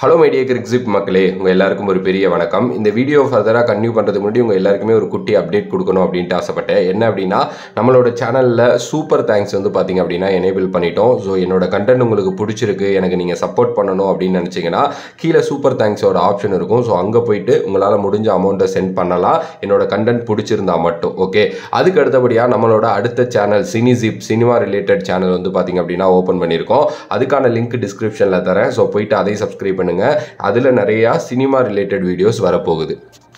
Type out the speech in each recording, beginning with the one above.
hello my dear கிரிக்ஸிப் மக்களே உங்கள் எல்லாருக்கும் ஒரு பெரிய வணக்கம் இந்த வீடியோ ஃபர்தராக கன்டினியூ பண்ணுறதுக்கு முன்னாடி உங்கள் எல்லாருக்குமே ஒரு குட்டி அப்டேட் கொடுக்கணும் அப்படின்ட்டு ஆசைப்பட்டேன் என்ன அப்படின்னா நம்மளோட சேனலில் சூப்பர் தேங்க்ஸ் வந்து பார்த்தீங்க அப்படின்னா எனேபிள் பண்ணிட்டோம் ஸோ என்னோட கண்டென்ட் உங்களுக்கு பிடிச்சிருக்கு எனக்கு நீங்கள் சப்போர்ட் பண்ணணும் அப்படின்னு நினச்சிங்கன்னா கீழே சூப்பர் தேங்க்ஸோட ஆப்ஷன் இருக்கும் ஸோ அங்கே போயிட்டு உங்களால் முடிஞ்ச அமௌண்ட்டை சென்ட் பண்ணலாம் என்னோட கண்டென்ட் பிடிச்சிருந்தா மட்டும் ஓகே அதுக்கு அடுத்தபடியாக நம்மளோட அடுத்த channel Cinesip cinema related channel வந்து பார்த்தீங்க அப்படின்னா ஓப்பன் பண்ணியிருக்கோம் அதுக்கான லிங்க் டிஸ்கிரிப்ஷனில் தரேன் ஸோ போயிட்டு அதை சப்ஸ்கிரைப் பண்ணுங்க அதில் நிறையா சினிமா ரிலேட்டட் வீடியோஸ் வரப்போகுது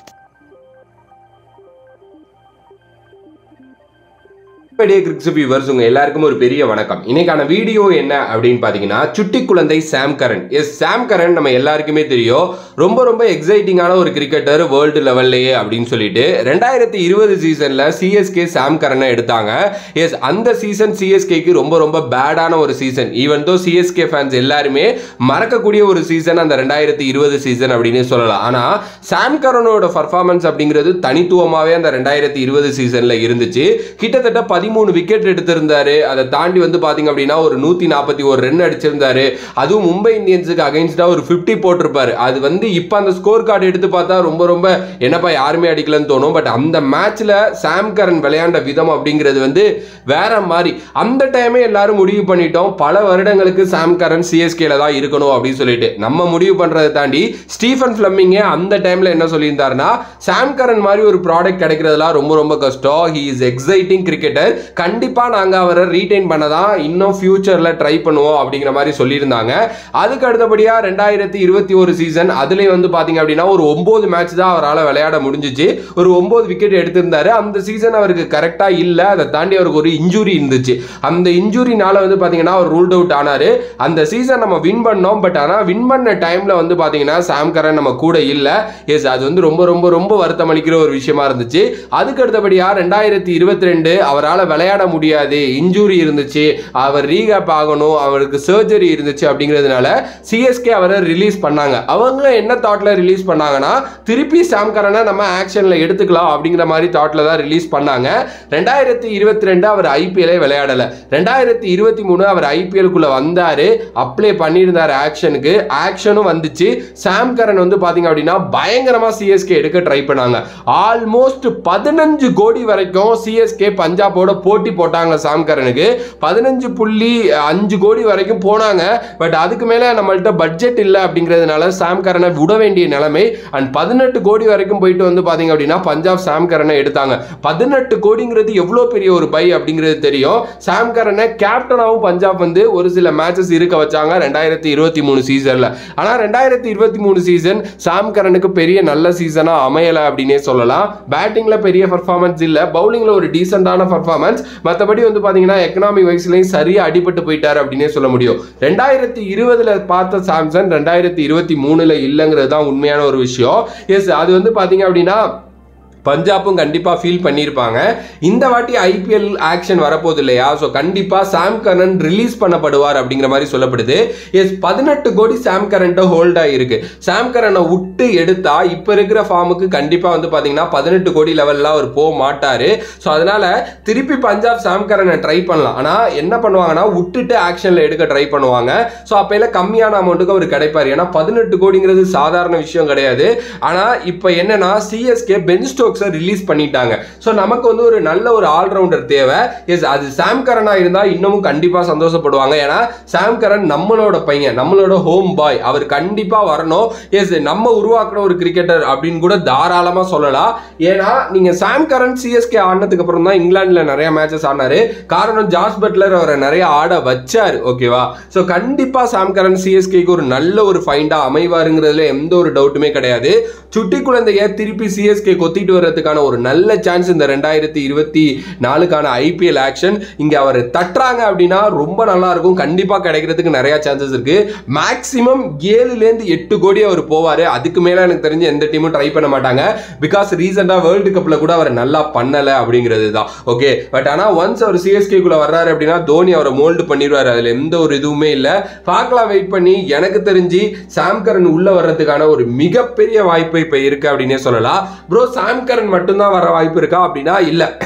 பெரிய கிரிக்ஸ் வியூவர்ஸ் உங்க எல்லாருக்கும் ஒரு பெரிய வணக்கம் இன்னைக்கான வீடியோ என்ன அப்படின்னு பாத்தீங்கன்னா சுட்டி குழந்தை Sam Curran yes Sam Curran நம்ம எல்லாருக்குமே தெரியும் ரொம்ப ரொம்ப எக்ஸைட்டிங்கான ஒரு கிரிக்கெட்டர் வேர்ல்டு லெவல்லையே அப்படின்னு சொல்லிட்டு ரெண்டாயிரத்தி இருபது சீசன்ல சிஎஸ்கே சாம் கரனை எடுத்தாங்க எஸ் அந்த சீசன் சிஎஸ்கேக்கு ரொம்ப ரொம்ப பேடான ஒரு season even though CSK fans எல்லாருமே மறக்கக்கூடிய ஒரு சீசன் அந்த ரெண்டாயிரத்தி இருபது சீசன் அப்படின்னு சொல்லலாம் ஆனா சாம் கரனோட பர்ஃபார்மன்ஸ் அப்படிங்கிறது தனித்துவமாகவே அந்த ரெண்டாயிரத்தி இருபது சீசன்ல இருந்துச்சு கிட்டத்தட்ட பதிமூணு விக்கெட் எடுத்திருந்தாரு அதை தாண்டி வந்து பாத்தீங்க அப்படின்னா ஒரு நூத்தி நாற்பத்தி ஒரு ரன் அடிச்சிருந்தாரு அதுவும் மும்பை இந்தியன்ஸுக்கு அகைன்ஸ்டா ஒரு பிப்டி போட்டிருப்பாரு அது வந்து இப்போ அந்த ஸ்கோர் கார்டு எடுத்து பார்த்தா ரொம்ப ரொம்ப என்னப்பா யாருமே அடிக்கலன்னு தோணும் பட் அந்த மேட்ச்ல சாம் கரன் விளையாண்ட விதம் அப்படிங்கிறது வந்து வேற மாதிரி அந்த டைமே எல்லாரும் முடிவு பண்ணிட்டோம் பல வருடங்களுக்கு சாம் கரன் சிஎஸ்கேல தான் இருக்கணும் அப்படின்னு சொல்லிட்டு நம்ம முடிவு பண்றதை தாண்டி ஸ்டீஃபன் ஃபிளம்மிங்கே அந்த டைம்ல என்ன சொல்லியிருந்தாருன்னா சாம் கரன் மாதிரி ஒரு ப்ராடக்ட் கிடைக்கிறதுலாம் ரொம்ப ரொம்ப கஷ்டம் ஹி இஸ் எக்ஸைட்டிங் கிரிக்கெட்டர் கண்டிப்பாக நாங்கள் அவரை ரீட்டைன் பண்ண தான் இன்னும் ஃபியூச்சரில் ட்ரை பண்ணுவோம் அப்படிங்கிற மாதிரி சொல்லியிருந்தாங்க அதுக்கு அடுத்தபடியாக ரெண்டாயிரத்தி இருபத்தி ஒரு சீசன் அதுலேயும் வந்து பார்த்தீங்க அப்படின்னா ஒரு ஒம்பது மேட்ச் தான் அவரால் விளையாட முடிஞ்சிச்சு ஒரு ஒம்பது விக்கெட் எடுத்திருந்தாரு அந்த சீசன் அவருக்கு கரெக்டாக இல்லை அதை தாண்டி அவருக்கு ஒரு இன்ஜுரி இருந்துச்சு அந்த இன்ஜுரினால வந்து பார்த்தீங்கன்னா அவர் ரூல்ட் அவுட் ஆனார் அந்த சீசன் நம்ம வின் பண்ணோம் பட் ஆனால் வின் பண்ண டைமில் வந்து பார்த்தீங்கன்னா சாம் கரன் நம்ம கூட இல்லை எஸ் அது வந்து ரொம்ப ரொம்ப ரொம்ப வருத்தம் அளிக்கிற ஒரு விஷயமா இருந்துச்சு அதுக்கு அடுத்தபடியாக ரெண்டாயிரத்தி இருபத்தி ரெண்டு அவரால் விளையாட முடியாது இன்ஜூரி இருந்துச்சு அவர் ரீகேப் ஆகணும் அவருக்கு சர்ஜரி இருந்துச்சு அப்படிங்கிறதுனால சிஎஸ்கே அவரை ரிலீஸ் பண்ணாங்க அவங்க என்ன தாட்ல ரிலீஸ் பண்ணாங்கன்னா திருப்பி சாம் கரனை நம்ம ஆக்ஷன்ல எடுத்துக்கலாம் அப்படிங்கிற மாதிரி தாட்ல தான் ரிலீஸ் பண்ணாங்க ரெண்டாயிரத்தி இருபத்தி ரெண்டு அவர் ஐபிஎல்லே விளையாடல ரெண்டாயிரத்தி இருபத்தி மூணு அவர் ஐபிஎல்குள்ள வந்தாரு அப்ளை பண்ணியிருந்தாரு ஆக்ஷனுக்கு ஆக்ஷனும் வந்துச்சு சாம் கரன் வந்து பாத்தீங்க அப்படின்னா பயங்கரமா சிஎஸ்கே எடுக்க ட்ரை பண்ணாங்க ஆல்மோஸ்ட் பதினஞ்சு கோடி வரைக்கும் சிஎஸ்கே பஞ்சாபோட போட்டி போட்டாங்க சாம் கரனுக்கு பதினஞ்சு புள்ளி அஞ்சு கோடி வரைக்கும் போனாங்க பட் அதுக்கு மேல நம்மள்ட்ட பட்ஜெட் இல்லை அப்படிங்கிறதுனால சாம் கரனை விட வேண்டிய நிலைமை அண்ட் பதினெட்டு கோடி வரைக்கும் போயிட்டு வந்து பாத்தீங்க அப்படின்னா பஞ்சாப் சாம் கரனை எடுத்தாங்க பதினெட்டு கோடிங்கிறது எவ்வளோ பெரிய ஒரு பை அப்படிங்கிறது தெரியும் சாம் கரனை கேப்டனாகவும் பஞ்சாப் வந்து ஒரு சில மேட்சஸ் இருக்க வச்சாங்க ரெண்டாயிரத்தி இருபத்தி மூணு சீசன்ல ஆனால் ரெண்டாயிரத்தி இருபத்தி மூணு சீசன் சாம் கரனுக்கு பெரிய நல்ல சீசனாக அமையலை அப்படின்னே சொல்லலாம் பேட்டிங்ல பெரிய பர்ஃபார்மன்ஸ் இல்லை பவுலிங்ல ஒரு டீசெண்டான பர்ஃபார்மன்ஸ் மற்றபடி வந்து பார்த்தீங்கன்னா எக்கனாமிக் வைஸ்லையும் சரியாக அடிபட்டு போயிட்டார் அப்படின்னே சொல்ல முடியும் ரெண்டாயிரத்தி இருபதுல பார்த்த சாம்சன் ரெண்டாயிரத்தி இருபத்தி மூணுல இல்லைங்கிறது தான் உண்மையான ஒரு விஷயம் எஸ் அது வந்து பார்த்தீங்க அப்படின்னா பஞ்சாப்பும் கண்டிப்பாக ஃபீல் பண்ணியிருப்பாங்க இந்த வாட்டி ஐபிஎல் ஆக்ஷன் வரப்போகுது இல்லையா ஸோ கண்டிப்பாக சாம் கரன் ரிலீஸ் பண்ணப்படுவார் அப்படிங்கிற மாதிரி சொல்லப்படுது எஸ் பதினெட்டு கோடி சாம் கரண்ட்டை ஹோல்டாக இருக்கு சாம் கரனை விட்டு எடுத்தா இப்போ இருக்கிற ஃபார்முக்கு கண்டிப்பாக வந்து பார்த்தீங்கன்னா பதினெட்டு கோடி லெவலில் அவர் போக மாட்டார் ஸோ அதனால திருப்பி பஞ்சாப் சாம் கரனை ட்ரை பண்ணலாம் ஆனால் என்ன பண்ணுவாங்கன்னா விட்டுட்டு ஆக்ஷனில் எடுக்க ட்ரை பண்ணுவாங்க ஸோ அப்போல கம்மியான அமௌண்ட்டுக்கு அவர் கிடைப்பார் ஏன்னா பதினெட்டு கோடிங்கிறது சாதாரண விஷயம் கிடையாது ஆனால் இப்போ என்னன்னா சிஎஸ்கே பென் ஸ்டோக் ஸ்டோக்ஸை ரிலீஸ் பண்ணிட்டாங்க ஸோ நமக்கு வந்து ஒரு நல்ல ஒரு ஆல்ரவுண்டர் தேவை எஸ் அது சாம் கரனாக இருந்தால் இன்னமும் கண்டிப்பாக சந்தோஷப்படுவாங்க ஏன்னா சாம் கரன் நம்மளோட பையன் நம்மளோட ஹோம் பாய் அவர் கண்டிப்பாக வரணும் எஸ் நம்ம உருவாக்குற ஒரு கிரிக்கெட்டர் அப்படின்னு கூட தாராளமாக சொல்லலாம் ஏன்னா நீங்கள் சாம் கரன் சிஎஸ்கே ஆடினதுக்கு அப்புறம் தான் இங்கிலாண்டில் நிறைய மேட்சஸ் ஆடினாரு காரணம் ஜாஸ் பட்லர் அவரை நிறைய ஆட வச்சாரு ஓகேவா ஸோ கண்டிப்பாக சாம் கரன் சிஎஸ்கேக்கு ஒரு நல்ல ஒரு ஃபைண்டாக அமைவாருங்கிறதுல எந்த ஒரு டவுட்டுமே கிடையாது சுட்டி குழந்தைய திருப்பி சிஎஸ்கே கொத்திட்டு வர்றதுக்கான ஒரு நல்ல சான்ஸ் இந்த ரெண்டாயிரத்தி இருபத்தி நாலுக்கான ஐபிஎல் ஆக்ஷன் இங்கே அவர் தட்டுறாங்க அப்படின்னா ரொம்ப நல்லா இருக்கும் கண்டிப்பாக கிடைக்கிறதுக்கு நிறைய சான்சஸ் இருக்கு மேக்ஸிமம் ஏழுலேருந்து எட்டு கோடி அவர் போவார் அதுக்கு மேலே எனக்கு தெரிஞ்சு எந்த டீமும் ட்ரை பண்ண மாட்டாங்க பிகாஸ் ரீசெண்டாக வேர்ல்டு கப்பில் கூட அவர் நல்லா பண்ணலை அப்படிங்கிறது தான் ஓகே பட் ஆனால் ஒன்ஸ் அவர் சிஎஸ்கேக்குள்ளே வர்றாரு அப்படின்னா தோனி அவரை மோல்டு பண்ணிடுவார் அதில் எந்த ஒரு இதுவுமே இல்லை பார்க்கலாம் வெயிட் பண்ணி எனக்கு தெரிஞ்சு சாம்கரன் உள்ள வர்றதுக்கான ஒரு மிகப்பெரிய வாய்ப்பு இப்போ இருக்கு அப்படின்னே சொல்லலாம் ப்ரோ சாம்கரன் மட்டும்தான் வர வாய்ப்பு இருக்கா அப்படின்னா இல்லை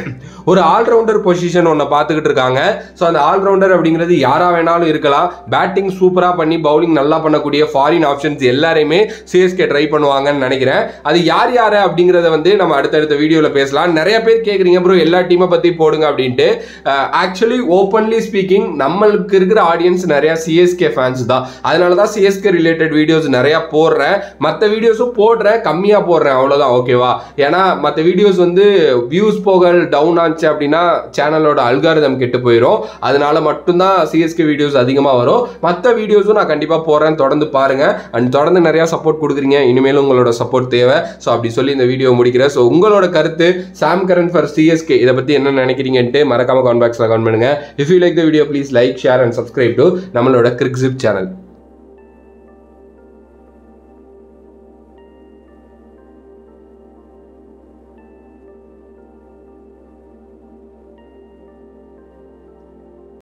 ஒரு ஆல்ரவுண்டர் பொசிஷன் ஒன்று பார்த்துக்கிட்டு இருக்காங்க ஸோ அந்த ஆல்ரவுண்டர் அப்படிங்கிறது யாரா வேணாலும் இருக்கலாம் பேட்டிங் சூப்பராக பண்ணி பவுலிங் நல்லா பண்ணக்கூடிய ஃபாரின் ஆப்ஷன்ஸ் எல்லாரையுமே சிஎஸ்கே ட்ரை பண்ணுவாங்கன்னு நினைக்கிறேன் அது யார் யார் அப்படிங்கிறத வந்து நம்ம அடுத்தடுத்த வீடியோவில் பேசலாம் நிறைய பேர் கேட்குறீங்க ப்ரோ எல்லா டீமை பற்றி போடுங்க அப்படின்ட்டு ஆக்சுவலி ஓப்பன்லி ஸ்பீக்கிங் நம்மளுக்கு இருக்கிற ஆடியன்ஸ் நிறையா சிஎஸ்கே ஃபேன்ஸ் தான் அதனால தான் சிஎஸ்கே ரிலேட்டட் வீடியோஸ் நிறையா போடுறேன் மற்ற வீடியோஸும் போடுறேன் கம்மியாக போடுறேன் அவ்வளோதான் ஓகேவா ஏன்னா மற்ற வீடியோஸ் வந்து வியூஸ் போக டவுன் ஆச்சு அப்படின்னா சேனலோட அல்காரிதம் கெட்டு போயிடும் அதனால மட்டும்தான் சிஎஸ்கே வீடியோஸ் அதிகமாக வரும் மற்ற வீடியோஸும் நான் கண்டிப்பாக போடுறேன் தொடர்ந்து பாருங்க அண்ட் தொடர்ந்து நிறையா சப்போர்ட் கொடுக்குறீங்க இனிமேலும் உங்களோட சப்போர்ட் தேவை ஸோ அப்படி சொல்லி இந்த வீடியோ முடிக்கிறேன் ஸோ உங்களோட கருத்து சாம் கரன் ஃபார் சிஎஸ்கே இதை பற்றி என்ன நினைக்கிறீங்கன்ட்டு மறக்காம கமெண்ட் பாக்ஸில் கமெண்ட் பண்ணுங்க if you like the video please like share and subscribe to நம்மளோட கிரிக்ஸிப் சேனல்